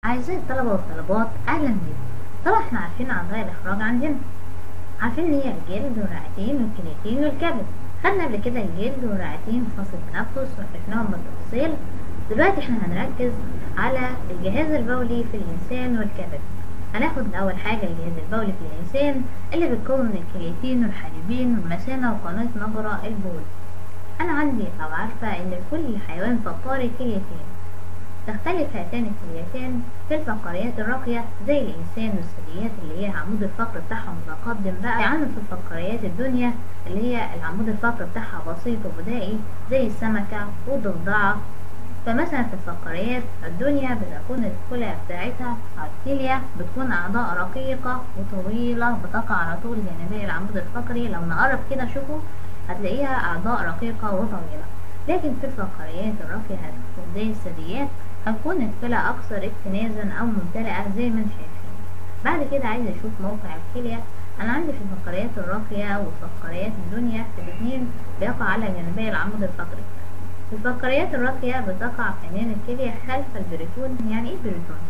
أعزائي الطلبة والطالبات أهلا بيكم طبعا احنا عارفين أعضاء الإخراج عندنا عارفين إن هي الجلد والرئتين والكليتين والكبد خدنا قبل كده الجلد والرئتين في فصل التنفس وعرفناهم بالتفصيل دلوقتي احنا هنركز على الجهاز البولي في الإنسان والكبد هناخد أول حاجة الجهاز البولي في الإنسان اللي بيتكون من الكليتين والحالبين والمثانة وقناة مجرى البول أنا عندي أو عارفة إن لكل حيوان فقاري كليتين تختلف هاتان الكليتان في الفقاريات الراقية زي الإنسان والثدييات اللي هي عمود الفقر بتاعها متقدم بقى عنه في الفقاريات الدنيا اللي هي العمود الفقر بتاعها بسيط وبدائي زي السمكة والضفدعة فمثلا في الفقاريات الدنيا بتكون الكلى بتاعتها الكلية بتكون أعضاء رقيقة وطويلة بتقع على طول جانبي العمود الفقري لو نقرب كده شوفوا هتلاقيها أعضاء رقيقة وطويلة لكن في الفقاريات الراقية هتكون زي الثدييات هتكون الكلى أكثر اكتنازا أو ممتلئة زي ما انتم شايفين بعد كده عايزة أشوف موقع الكلية أنا عندي في الفقاريات الراقية وفقاريات الدنيا الاتنين بيقع على جانبي العمود الفقري في الفقاريات الراقية بتقع كمان الكلية خلف البريتون يعني ايه بريتون؟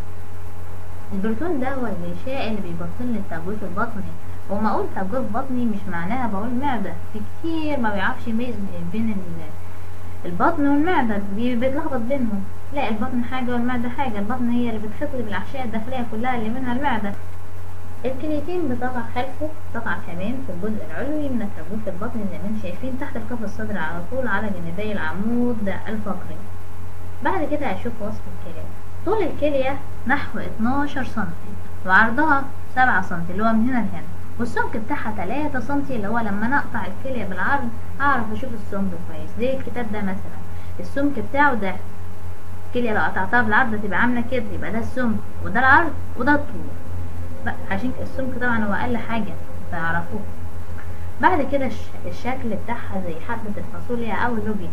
البريتون ده هو الغشاء اللي بيبطن لي التجويف البطني وما اقول تجويف بطني مش معناها بقول معدة في كتير ما بيعرفش يميز بين البطن والمعدة بيتلخبط بينهم لا البطن حاجة والمعدة حاجة البطن هي اللي بتحيط بالأحشاء الداخلية كلها اللي منها المعدة الكليتين بتقع خلفه تقع كمان في الجزء العلوي من التجويف البطني زي ما انتم شايفين تحت القفص الصدري على طول على جانبي العمود الفقري بعد كده هشوف وصف الكلية طول الكلية نحو 12 سنتي وعرضها 7 سنتي اللي هو من هنا لهنا والسمك بتاعها 3 سنتي اللي هو لما نقطع الكلية بالعرض اعرف اشوف السمك كويس زي الكتاب ده مثلا السمك بتاعه ده الكلية لو قطعتها بالعرض هتبقى عاملة كده يبقى ده السمك وده العرض وده الطول عشان السمك طبعا هو اقل حاجة تعرفوه بعد كده الشكل بتاعها زي حبة الفاصوليا او اللوبيا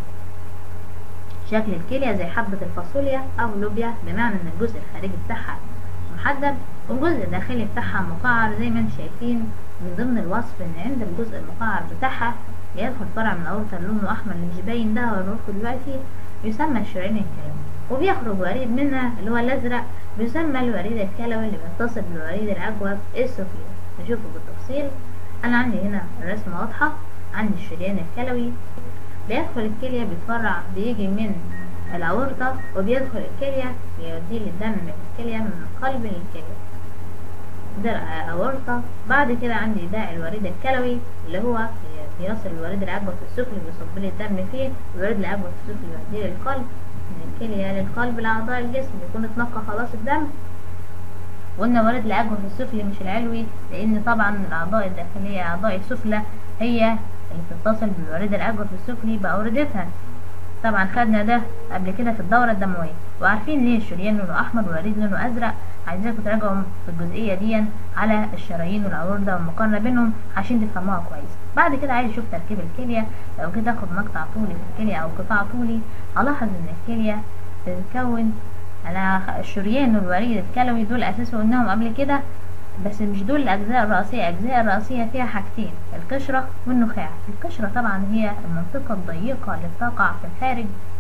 شكل الكلية زي حبة الفاصوليا او اللوبيا بمعنى ان الجزء الخارجي بتاعها محدد والجزء الداخلي بتاعها مقعر زي ما انتم شايفين من ضمن الوصف ان عند الجزء المقعر بتاعها يدخل فرع من اورطة لونه احمر اللي مش باين ده هنقوله دلوقتي يسمى الشريان الكلوي وبيخرج وريد منها اللي هو الازرق بيسمى الوريد الكلوي اللي بيتصل بالوريد الأجوف السفلي نشوفه بالتفصيل أنا عندي هنا الرسمة واضحة عندي الشريان الكلوي بيدخل الكلية بيتفرع بيجي من الأورطة وبيدخل الكلية يوديه للدم من الكلية من القلب للكلية ده الأورطة بعد كده عندي ده الوريد الكلوي اللي هو بيصل الوريد الأجوف السفلي بيصب لي الدم فيه الوريد الأجوف السفلي يوديه للقلب من الكلية للقلب لأعضاء الجسم بيكون اتنقى خلاص الدم وقلنا ورد الأجوف السفلي مش العلوي لأن طبعا الأعضاء الداخلية أعضاء السفلى هي اللي بتتصل بالوريد الأجوف السفلي بأوردتها طبعا خدنا ده قبل كده في الدورة الدموية وعارفين ليه الشريان لونه أحمر والوريد لونه أزرق عايزاكم تراجعوا في الجزئية دي على الشرايين والأوردة والمقارنة بينهم عشان تفهموها كويس بعد كده عايز اشوف تركيب الكلية لو كده اخد مقطع طولي في الكلية او قطاع طولي الاحظ ان الكلية بتتكون انا الشريان والوريد الكلوي دول اساسا قلناهم قبل كده بس مش دول الاجزاء الرئيسية الاجزاء الرئيسية فيها حاجتين القشرة والنخاع القشرة طبعا هي المنطقة الضيقة اللي بتقع في الخارج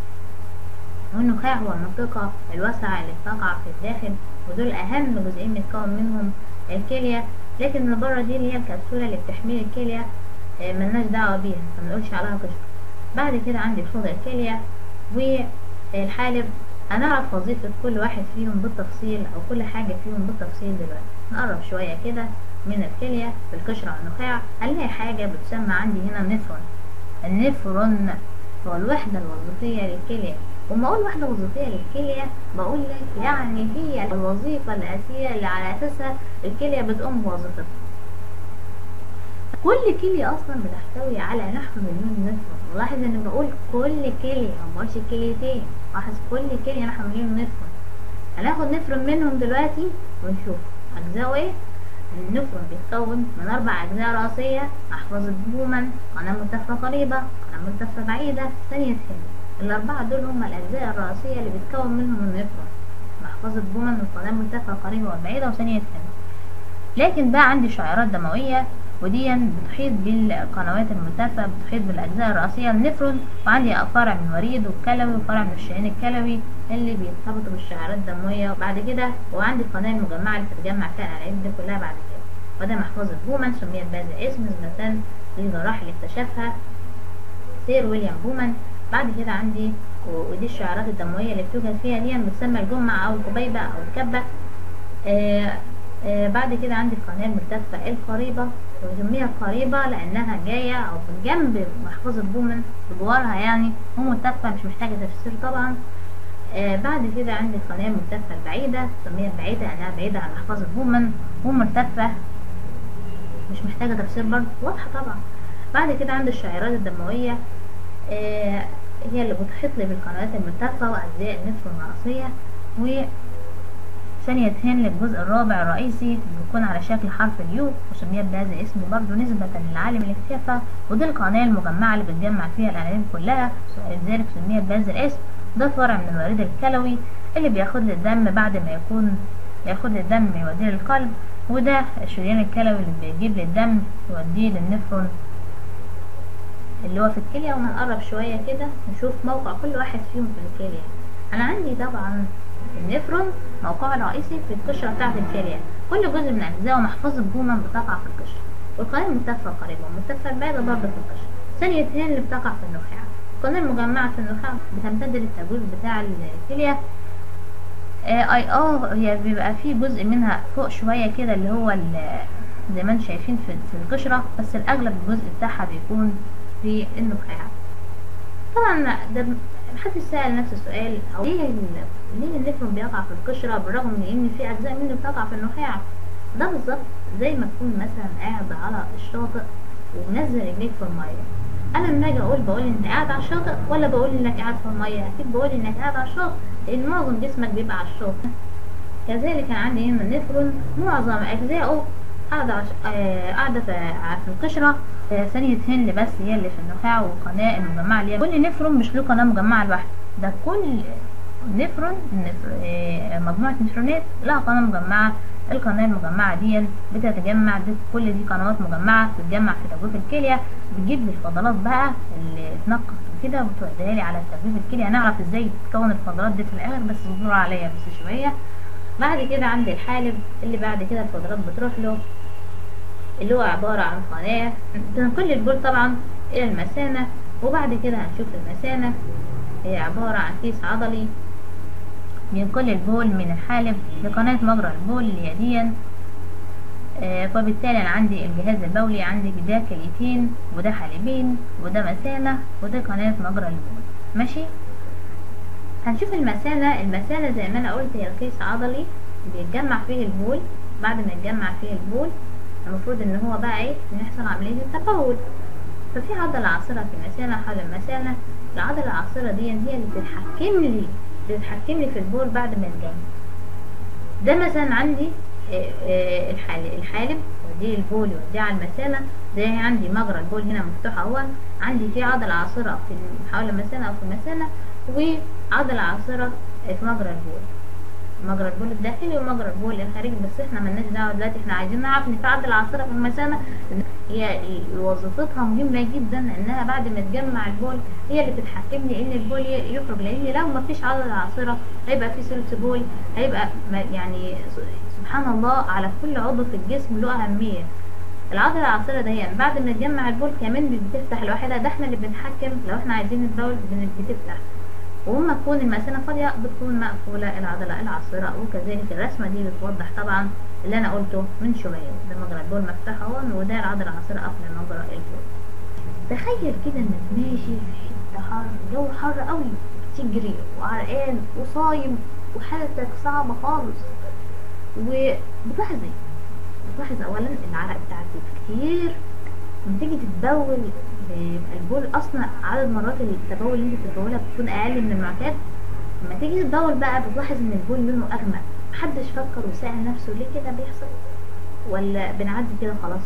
والنخاع هو المنطقة الواسعة اللي بتقع في الداخل ودول اهم جزئين بيتكون منهم الكلية لكن اللي بره دي اللي هي الكبسولة اللي بتحمل الكلية ملناش دعوة بيها فمنقولش عليها قشرة بعد كده عندي حوض الكلية والحالب هنعرف وظيفة كل واحد فيهم بالتفصيل أو كل حاجة فيهم بالتفصيل دلوقتي نقرب شوية كده من الكلية في القشرة والنخاع هنلاقي حاجة بتسمى عندي هنا نفرون النفرون هو الوحدة الوظيفية للكلية وما اقول وحدة وظيفية للكلية بقول لك يعني هي الوظيفة الأساسية اللي على أساسها الكلية بتقوم بوظيفتها كل كلية أصلا بتحتوي على نحو مليون نفرون ولاحظ إن بقول كل كلية مبقولش كليتين لاحظ كل كلية نحو مليون نفرون هناخد نفرون منهم دلوقتي ونشوف أجزاء إيه النفرون بيتكون من أربع أجزاء رئيسية محفظة بومان قناة ملتفة قريبة قناة ملتفة بعيدة ثانية حمل الأربعة دول هم الأجزاء الرئيسية اللي بتكون منهم النفرون محفظة بومان والقناة الملتفة قريبة وبعيدة وثانية حمل لكن بقى عندي شعيرات دموية ودي بتحيط بالقنوات الملتفة بتحيط بالأجزاء الرئيسية النفرون وعندي فرع من الوريد والكلوي وفرع من الشريان الكلوي اللي بيرتبطوا بالشعيرات الدموية وبعد كده وعندي القناة المجمعة اللي بتتجمع فيها الأنابيب دي كلها بعد كده وده محفظة بومان سميت بهذا الاسم نسبة للجراح اللي اكتشفها سير ويليام بومان بعد كده عندي ودي الشعيرات الدموية اللي بتوجد فيها دي بتسمى الجمعة أو الكبيبة أو الكبة آه آه بعد كده عندي القناة الملتفة القريبة وسميها قريبة لأنها جاية أو جنب محفظة بومان بجوارها يعني وملتفة مش محتاجة تفسير طبعا آه بعد كده عندي القناة الملتفة البعيدة سميها بعيدة لأنها بعيدة عن محفظة بومان وملتفة مش محتاجة تفسير برضه واضحة طبعا بعد كده عندي الشعيرات الدموية آه هي اللي بتحيط لي بالقنوات الملتفة وأجزاء النفس الرئيسية و ثانيتين للجزء الرابع الرئيسي بيكون على شكل حرف اليو وسميت بهذا الاسم برضه نسبة للعالم اللي اكتشفها ودي القناة المجمعة اللي بتجمع فيها الأنابيب كلها لذلك سميت بهذا الاسم ده فرع من الوريد الكلوي اللي بياخد لي الدم بعد ما يكون ياخد لي الدم يوديه للقلب وده الشريان الكلوي اللي بيجيب لي الدم يوديه للنفرون اللي هو في الكلية وهنقرب شوية كده نشوف موقع كل واحد فيهم في الكلية أنا عندي طبعا النفرون موقعه الرئيسي في القشرة بتاعة الكلية كل جزء من أجزاء محفظة بومان بتقع في القشرة والقناة الملتفة القريبة والملتفة البعيدة برضه في القشرة ثانيتين اللي بتقع في النخاع القناة المجمعة في النخاع بتمتد للتجويف بتاع الكلية اي اه هي بيبقى في جزء منها فوق شوية كده اللي هو زي ما انتم شايفين في, في القشرة بس الأغلب الجزء بتاعها بيكون في النخاع طبعا ده محدش سأل نفس السؤال او ليه ليه النفرون بيقع في القشرة بالرغم من ان في اجزاء منه بتقع في النخاع ده بالظبط زي ما تكون مثلا قاعد على الشاطئ ومنزل رجليك في المية انا لما اجي اقول بقول انت قاعد على الشاطئ ولا بقول انك قاعد في المية اكيد بقول انك قاعد على الشاطئ لان معظم جسمك بيبقى على الشاطئ كذلك عندي هنا النفرون معظم اجزائه قاعدة عش... آه قاعدة في القشرة آه ثانيتين بس هي اللي في النخاع والقناة المجمعة اللي هي كل نفرون مش له قناة مجمعة لوحده ده كل نفرون نفر... آه مجموعة نفرونات لها قناة مجمعة القناة المجمعة دي بتتجمع دي كل دي قنوات مجمعة بتتجمع في تجويف الكلية بتجيب لي الفضلات بقى اللي اتنقط كده وتوديها لي على تجويف الكلية هنعرف ازاي تتكون الفضلات دي في الاخر بس اصبروا عليا بس شوية بعد كده عندي الحالب اللي بعد كده الفضلات بتروح له اللي هو عبارة عن قناة تنقل البول طبعا إلى المثانة وبعد كده هنشوف المثانة هي عبارة عن كيس عضلي بينقل البول من الحالب لقناة مجرى البول اليديا آه فبالتالي أنا عندي الجهاز البولي عندي ده كليتين وده حالبين وده مثانة وده قناة مجرى البول ماشي هنشوف المثانة المثانة زي ما أنا قلت هي كيس عضلي بيتجمع فيه البول بعد ما يتجمع فيه البول المفروض ان هو بقى ايه يحصل عملية التبول ففي عضلة عاصرة في المثانة حول المثانة العضلة العاصرة دي هي اللي بتتحكم لي بتتحكم لي في البول بعد ما يتجمع ده مثلا عندي الحالب ودي البول يوديه على المثانة زي عندي مجرى البول هنا مفتوح اهو عندي في عضلة عاصرة في حول المثانة او في المثانة وعضلة عاصرة في مجرى البول مجرى البول الداخلي ومجرى البول الخارجي بس احنا ملناش دعوه دلوقتي احنا عايزين نعرف ان في عضله عاصره في المثانه هي وظيفتها مهمه جدا انها بعد ما تجمع البول هي اللي بتتحكم لي ان البول يخرج لان لو ما فيش عضله عاصره هيبقى في سلس بول هيبقى يعني سبحان الله على كل عضو في الجسم له اهميه العضله العاصره دي يعني بعد ما تجمع البول كمان بتفتح لوحدها ده احنا اللي بنحكم لو احنا عايزين البول بتفتح وما تكون المثانة فاضية بتكون مقفولة العضلة العاصرة وكذلك الرسمة دي بتوضح طبعا اللي أنا قلته من شوية ده مجرى البول مفتوح اهو وده العضلة العاصرة قافلة مجرى البول تخيل كده انك ماشي في حتة حر جو حر قوي بتجري وعرقان وصايم وحالتك صعبة خالص وبتلاحظ ايه؟ بتلاحظ اولا العرق بتاعك كتير لما تيجي تتبول البول اصلا عدد مرات التبول اللي انت بتتبولها بتكون اقل من المعتاد لما تيجي تتبول بقى بتلاحظ ان البول لونه اغمق محدش فكر وسأل نفسه ليه كده بيحصل ولا بنعدي كده خلاص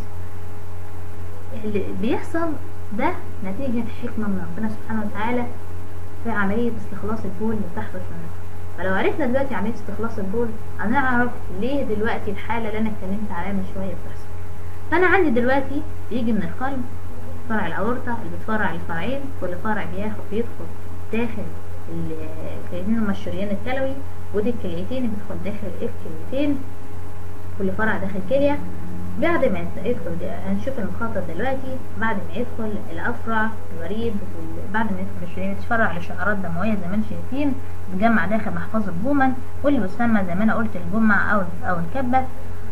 اللي بيحصل ده نتيجة حكمة من ربنا سبحانه وتعالى في عملية استخلاص البول اللي بتحدث منها فلو عرفنا دلوقتي عملية استخلاص البول هنعرف ليه دلوقتي الحالة اللي انا اتكلمت عليها من شوية بتحصل فانا عندي دلوقتي بيجي من القلب فرع الأورطة اللي بتفرع الفرعين كل فرع بياخد بيدخل داخل الكليتين هما الشريان الكلوي ودي الكليتين بيدخل داخل الكليتين كل فرع داخل كلية بعد ما يدخل هنشوف المخاطط دلوقتي بعد ما يدخل الافرع الوريد بعد ما يدخل الشريان يتفرع لشعارات دمويه زي ما انتم شايفين بتجمع داخل محفظه بومن واللي بيسمى زي ما انا قلت الجمع او او الكبه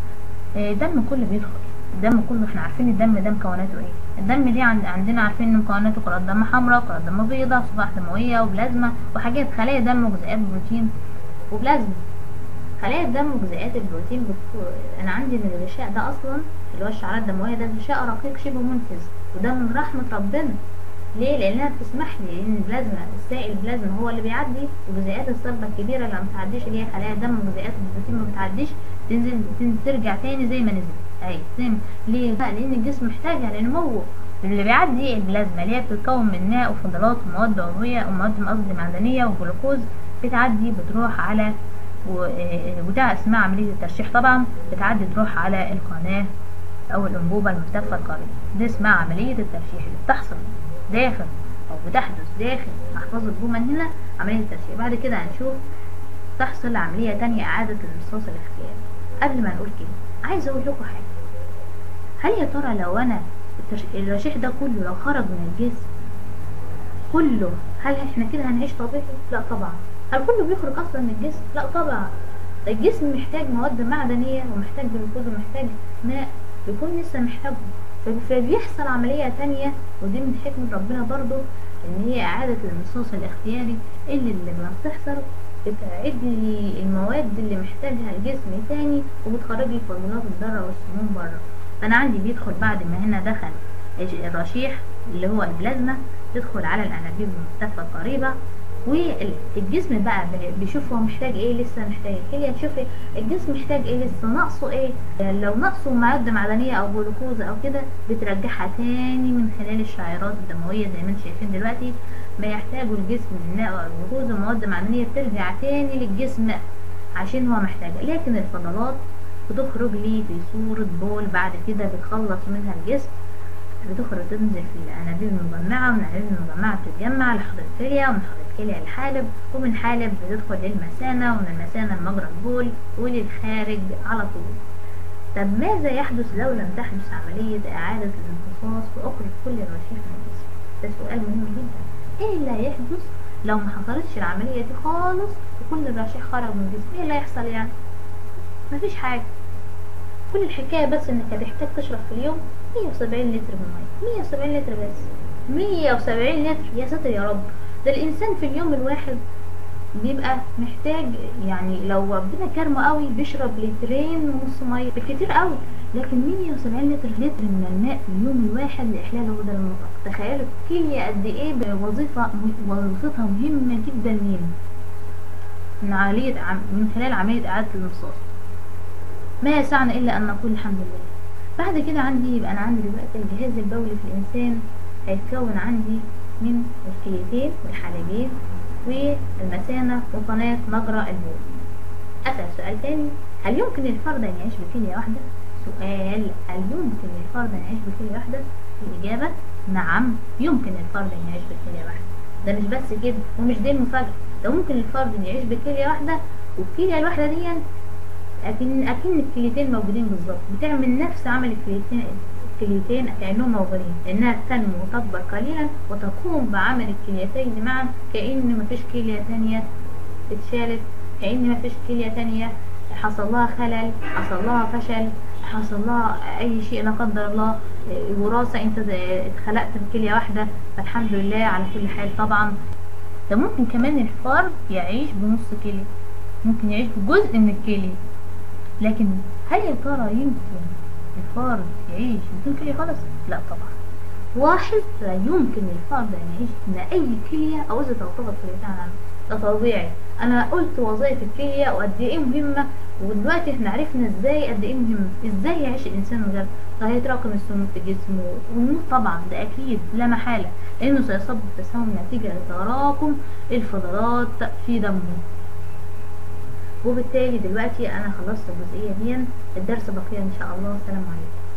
دم كله بيدخل الدم كله احنا عارفين الدم ده مكوناته ايه الدم دي عند عندنا عارفين ان مكوناته كرات دم حمراء كرات دم بيضاء صفائح دمويه وبلازما وحاجات خلايا دم وجزيئات بروتين وبلازما خلايا الدم وجزيئات البروتين بتكون انا عندي ان الغشاء ده اصلا اللي هو الشعرات الدمويه ده غشاء رقيق شبه منفذ وده من رحمه ربنا ليه لانها بتسمح لي لان البلازما السائل البلازما هو اللي بيعدي وجزيئات الصلبه الكبيره اللي ما بتعديش اللي هي خلايا الدم وجزيئات البروتين ما بتعديش تنزل, تنزل ترجع تاني زي ما نزلت اهي زي ليه بقى لان الجسم محتاجها لنموه اللي بيعدي البلازما اللي هي بتتكون من ماء وفضلات ومواد عضويه ومواد قصدي معدنيه وجلوكوز بتعدي بتروح على وده اسمها عملية الترشيح طبعا بتعدي تروح على القناة او الانبوبة الملتفة القريبة دي اسمها عملية الترشيح اللي بتحصل داخل او بتحدث داخل محفظة بومن هنا عملية الترشيح بعد كده هنشوف تحصل عملية تانية اعادة الامتصاص الاختياري قبل ما نقول كده عايز اقول لكم حاجة هل يا ترى لو انا الرشيح ده كله لو خرج من الجسم كله هل احنا كده هنعيش طبيعي لا طبعا هل كله بيخرج اصلا من الجسم لا طبعا الجسم محتاج مواد معدنيه ومحتاج جلوكوز ومحتاج ماء بيكون لسه محتاجهم فبيحصل عمليه تانية ودي من حكمه ربنا برضو ان هي اعاده الامتصاص الاختياري اللي لما بتحصل بتعيد لي المواد اللي محتاجها الجسم تاني وبتخرج لي فورمولات الضاره والسموم بره فانا عندي بيدخل بعد ما هنا دخل الرشيح اللي هو البلازما تدخل على الانابيب الملتفه القريبه والجسم بقى بيشوف هو محتاج ايه لسه محتاج الكليه تشوف الجسم محتاج ايه لسه ناقصه ايه لو ناقصه مواد معدنيه او جلوكوز او كده بترجعها تاني من خلال الشعيرات الدمويه زي ما انتم شايفين دلوقتي ما يحتاجه الجسم من ماء او جلوكوز ومواد معدنيه بترجع تاني للجسم عشان هو محتاجها لكن الفضلات بتخرج لي في صورة بول بعد كده بتخلص منها الجسم بتخرج تنزل في الانابيب المجمعة ومن الانابيب المجمعة بتتجمع لحوض الكلية ومن حوض الكلية الحالب ومن حالب بتدخل للمثانة ومن المثانة لمجرى البول وللخارج على طول طب ماذا يحدث لو لم تحدث عملية إعادة الامتصاص وأخرج كل الرشيق من الجسم؟ ده سؤال مهم جدا إيه اللي هيحدث لو ما حصلتش العملية دي خالص وكل الرشيق خرج من الجسم إيه اللي هيحصل يعني؟ مفيش حاجة كل الحكاية بس إنك هتحتاج تشرب في اليوم 170 لتر من المية 170 لتر بس 170 لتر يا ساتر يا رب ده الإنسان في اليوم الواحد بيبقى محتاج يعني لو ربنا كرمه قوي بيشرب لترين ونص ميه بالكتير قوي لكن 170 لتر لتر من الماء في اليوم الواحد لاحلال غدد المضغ تخيلوا الكليه قد ايه بوظيفه وظيفتها مهمه جدا لينا من عمليه من خلال عمليه اعاده الامتصاص ما يسعنا الا ان نقول الحمد لله بعد كده عندي يبقى انا عندي دلوقتي الجهاز البولي في الانسان هيتكون عندي من الكليتين والحالبين والمثانة وقناة مجرى البول أسأل سؤال تاني هل يمكن للفرد أن يعيش بكلية واحدة؟ سؤال هل يمكن للفرد أن يعيش بكلية واحدة؟ الإجابة نعم يمكن للفرد أن يعيش بكلية واحدة ده مش بس كده ومش دي المفاجأة ده ممكن للفرد أن يعيش بكلية واحدة والكلية الواحدة دي أكن أكن الكليتين موجودين بالظبط بتعمل نفس عمل الكليتين الكليتين كأنهم موجودين لأنها تنمو وتكبر قليلا وتقوم بعمل الكليتين معا كأن مفيش كلية تانية اتشالت كأن مفيش كلية تانية حصل لها خلل حصل لها فشل حصل لها أي شيء لا قدر الله وراثة أنت اتخلقت بكلية واحدة فالحمد لله على كل حال طبعا ده ممكن كمان الفرد يعيش بنص كلية ممكن يعيش بجزء من الكلية لكن هل يا ترى يمكن الفرد يعيش بدون كلية خالص؟ لا طبعا واحد لا يمكن للفرد ان يعيش من اي كلية او اذا تعتبر كليتين عنه ده طبيعي انا قلت وظائف الكلية وقد ايه مهمة ودلوقتي احنا عرفنا ازاي قد ايه مهم ازاي يعيش الانسان من غير ده هيتراكم السموم في جسمه ويموت طبعا ده اكيد لا محالة لانه سيصاب بالتسمم نتيجة لتراكم الفضلات في دمه وبالتالي دلوقتي انا خلصت الجزئية دي الدرس بقية ان شاء الله سلام عليكم